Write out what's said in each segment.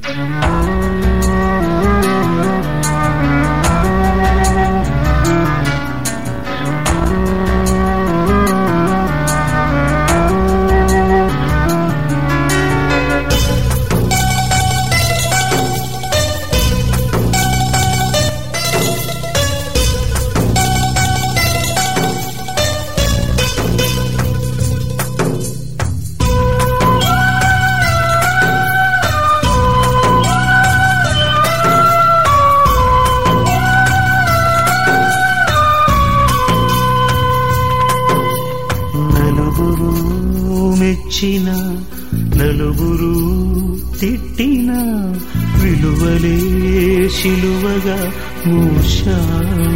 నలుగురు మెచ్చిన నలుగురు తిట్టిన విలువలే శిలువగా మూశావు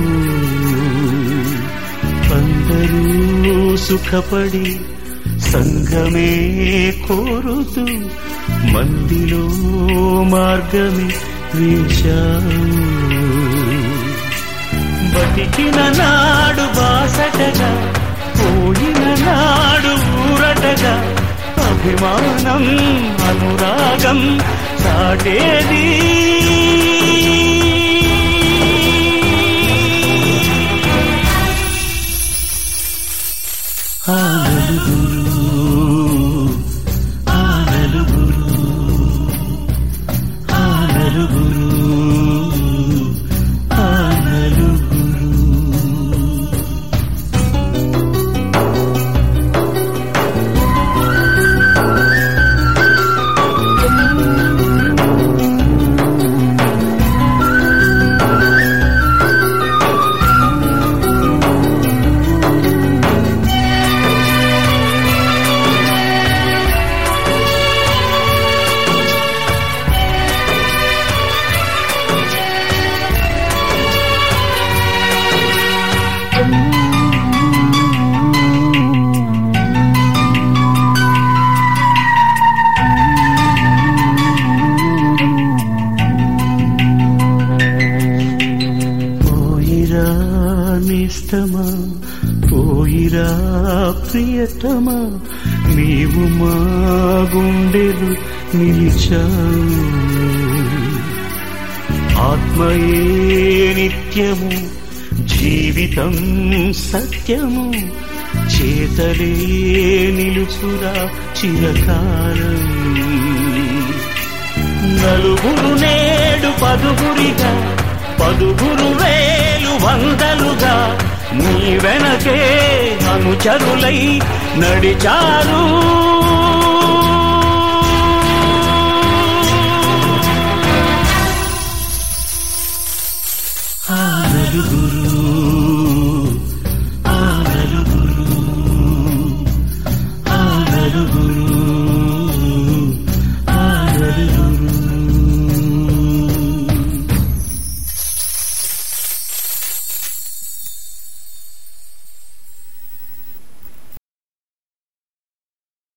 అందరూ సుఖపడి సంఘమే కోరుతూ మందిలో మార్గమే వేశావు బతికిన నాడు బాసటగా పోయిన నాడు ఊరటగా అభిమానం అనురాగం సాటేది ఆ నలుగురు ఆ నలుగురు ఆ నలుగురు ఆ నలుగురు పోయిరా నిష్టమా పోయిరా ప్రియతమా నీవు మా గుండెలు నిలిచావు ఆత్మయే నిత్యము జీవితం సత్యము చేతలే నిలుచురా చిరకాలం నలుగురు నేడు పదుగురిగా పదుగురు వేలు వందలుగా నీ వెనకే అనుచరులై నడిచారు